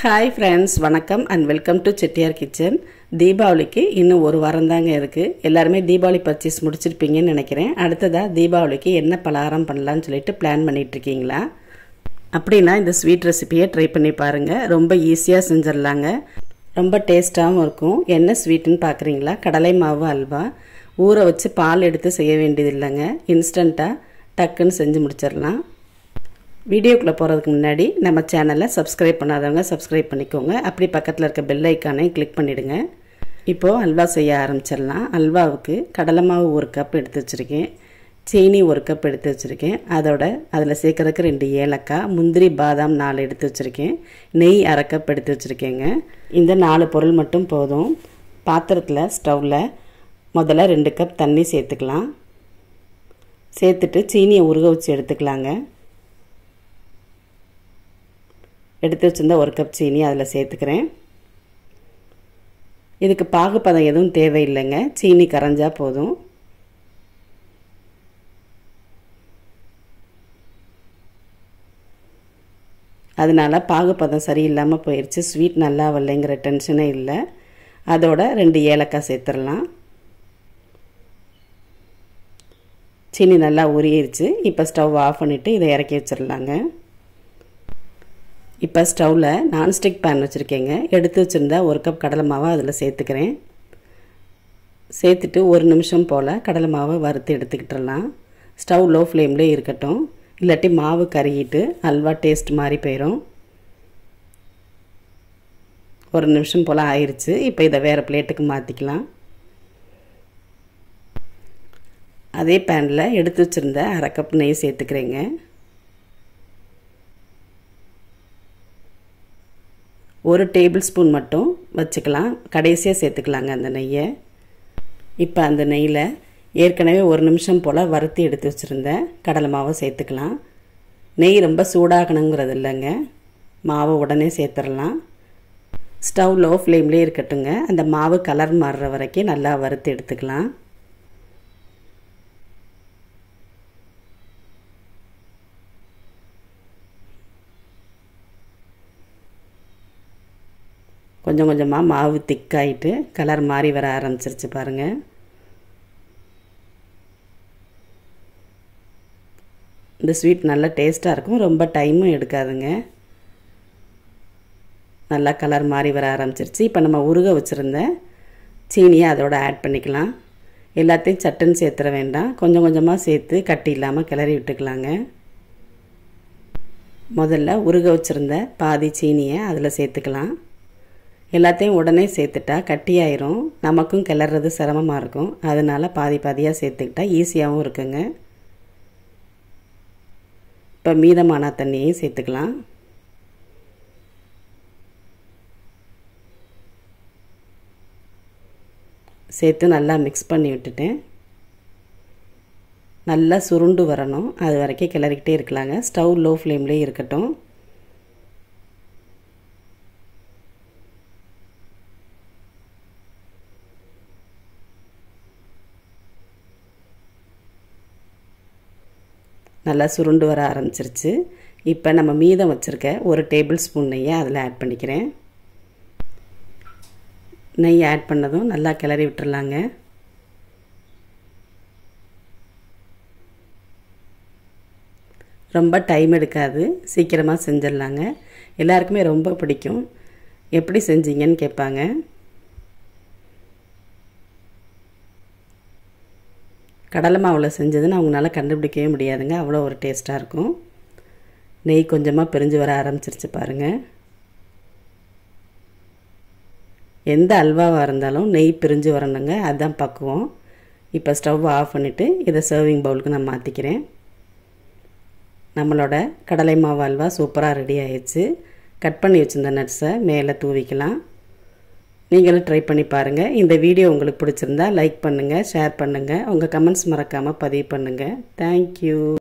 hi friends வணக்கம் and welcome to Chettiyar kitchen தீபாவளிக்கு இன்னும் ஒரு வாரம் தாங்க இருக்குது எல்லாருமே தீபாவளி பர்ச்சேஸ் முடிச்சிருப்பீங்கன்னு நினைக்கிறேன் அடுத்ததாக தீபாவளிக்கு என்ன பலகாரம் பண்ணலான்னு சொல்லிட்டு பிளான் பண்ணிட்டு இருக்கீங்களா அப்படின்னா இந்த ஸ்வீட் ரெசிபியை ட்ரை பண்ணி பாருங்கள் ரொம்ப ஈஸியாக செஞ்சிடலாங்க ரொம்ப டேஸ்ட்டாகவும் இருக்கும் என்ன ஸ்வீட்டுன்னு பார்க்குறீங்களா கடலை மாவு அல்வா ஊற வச்சு பால் எடுத்து செய்ய வேண்டியது இல்லைங்க இன்ஸ்டண்ட்டாக டக்குன்னு செஞ்சு முடிச்சிடலாம் வீடியோக்குள்ளே போகிறதுக்கு முன்னாடி நம்ம சேனலை சப்ஸ்கிரைப் பண்ணாதவங்க சப்ஸ்கிரைப் பண்ணிக்கோங்க அப்படி பக்கத்தில் இருக்க பெல் ஐக்கானையும் கிளிக் பண்ணிவிடுங்க இப்போது அல்வா செய்ய ஆரம்பிச்சிடலாம் அல்வாவுக்கு கடலை மாவு ஒரு கப் எடுத்து வச்சுருக்கேன் சீனி ஒரு கப் எடுத்து வச்சுருக்கேன் அதோட அதில் சேர்க்குறதுக்கு ரெண்டு ஏலக்காய் முந்திரி பாதாம் நாலு எடுத்து வச்சுருக்கேன் நெய் அரை கப் எடுத்து வச்சுருக்கேங்க இந்த நாலு பொருள் மட்டும் போதும் பாத்திரத்தில் ஸ்டவ்வில் முதல்ல ரெண்டு கப் தண்ணி சேர்த்துக்கலாம் சேர்த்துட்டு சீனியை உருக வச்சு எடுத்துக்கலாங்க எடுத்து வச்சுருந்த ஒரு கப் சீனி அதில் சேர்த்துக்கிறேன் இதுக்கு பாகுப்பதம் எதுவும் தேவையில்லைங்க சீனி கரைஞ்சா போதும் அதனால் பாகுப்பதம் சரியில்லாமல் போயிடுச்சு ஸ்வீட் நல்லா வரலைங்கிற டென்ஷனே இல்லை அதோட ரெண்டு ஏலக்காய் சேர்த்துடலாம் சீனி நல்லா உரியிருச்சு இப்போ ஸ்டவ் ஆஃப் பண்ணிவிட்டு இதை இறக்கி வச்சிடலாங்க இப்போ ஸ்டவ்வில் நான்ஸ்டிக் பேன் வச்சுருக்கேங்க எடுத்து வச்சுருந்தா ஒரு கப் கடலை மாவை அதில் சேர்த்துக்கிறேன் சேர்த்துட்டு ஒரு நிமிஷம் போல் கடலை மாவை வறுத்து எடுத்துக்கிட்டுலாம் ஸ்டவ் லோ ஃப்ளேம்லேயே இருக்கட்டும் இல்லாட்டி மாவு கருகிட்டு அல்வா டேஸ்ட் மாதிரி போயிடும் ஒரு நிமிஷம் போல் ஆயிடுச்சு இப்போ இதை வேறு பிளேட்டுக்கு மாற்றிக்கலாம் அதே பேனில் எடுத்து வச்சுருந்த அரை கப் நெய் சேர்த்துக்கிறேங்க ஒரு டேபிள் ஸ்பூன் மட்டும் வச்சுக்கலாம் கடைசியாக சேர்த்துக்கலாங்க அந்த நெய்யை இப்போ அந்த நெய்யில் ஏற்கனவே ஒரு நிமிஷம் போல் வறுத்து எடுத்து வச்சுருந்தேன் கடலை மாவை சேர்த்துக்கலாம் நெய் ரொம்ப சூடாகணுங்கிறது இல்லைங்க மாவை உடனே சேர்த்துடலாம் ஸ்டவ் லோ ஃப்ளேம்லேயே இருக்கட்டுங்க அந்த மாவு கலர் மாறுற வரைக்கும் நல்லா வறுத்து எடுத்துக்கலாம் கொஞ்சம் கொஞ்சமாக மாவு திக்காயிட்டு கலர் மாறி வர ஆரம்பிச்சிருச்சு பாருங்கள் இந்த ஸ்வீட் நல்லா டேஸ்ட்டாக இருக்கும் ரொம்ப டைமும் எடுக்காதுங்க நல்லா கலர் மாறி வர ஆரம்பிச்சிருச்சு இப்போ நம்ம உருக வச்சுருந்த சீனியை அதோட ஆட் பண்ணிக்கலாம் எல்லாத்தையும் சட்டுன்னு சேர்த்துற வேண்டாம் கொஞ்சம் கொஞ்சமாக சேர்த்து கட்டி இல்லாமல் கிளறி விட்டுக்கலாங்க முதல்ல உருக வச்சுருந்த பாதி சீனியை அதில் சேர்த்துக்கலாம் எல்லாத்தையும் உடனே சேர்த்துட்டா கட்டியாயிரும் நமக்கும் கிளறது சிரமமாக இருக்கும் அதனால் பாதி பாதியாக சேர்த்துக்கிட்டா ஈஸியாகவும் இருக்குங்க இப்போ மீதமான தண்ணியையும் சேர்த்துக்கலாம் சேர்த்து நல்லா மிக்ஸ் பண்ணி விட்டுட்டேன் நல்லா சுருண்டு வரணும் அது வரைக்கும் கிளறிக்கிட்டே இருக்கலாங்க ஸ்டவ் லோ ஃப்ளேம்லேயே இருக்கட்டும் நல்லா சுருண்டு வர ஆரம்பிச்சிருச்சு இப்போ நம்ம மீதம் வச்சுருக்க ஒரு டேபிள் ஸ்பூன் நெய்யை அதில் ஆட் பண்ணிக்கிறேன் நெய் ஆட் பண்ணதும் நல்லா கிளறி விட்டுறலாங்க ரொம்ப டைம் எடுக்காது சீக்கிரமாக செஞ்சிடலாங்க எல்லாருக்குமே ரொம்ப பிடிக்கும் எப்படி செஞ்சீங்கன்னு கேட்பாங்க கடலை மாவில் செஞ்சதுன்னு அவங்களால கண்டுபிடிக்கவே முடியாதுங்க அவ்வளோ ஒரு டேஸ்ட்டாக இருக்கும் நெய் கொஞ்சமாக பிரிஞ்சு வர ஆரம்பிச்சிருச்சு பாருங்கள் எந்த அல்வாவாக இருந்தாலும் நெய் பிரிஞ்சு வரணுங்க அதுதான் பக்குவம் இப்போ ஸ்டவ் ஆஃப் பண்ணிவிட்டு இதை சர்விங் பவுலுக்கு நான் மாற்றிக்கிறேன் நம்மளோட கடலை மாவு அல்வா சூப்பராக ரெடி ஆயிடுச்சு கட் பண்ணி வச்சுருந்த நட்ஸை மேலே தூவிக்கலாம் நீங்களும் ட்ரை பண்ணி பாருங்கள் இந்த வீடியோ உங்களுக்கு பிடிச்சிருந்தா லைக் பண்ணுங்கள் ஷேர் பண்ணுங்கள் உங்கள் கமெண்ட்ஸ் மறக்காமல் பதிவு பண்ணுங்கள் தேங்க்யூ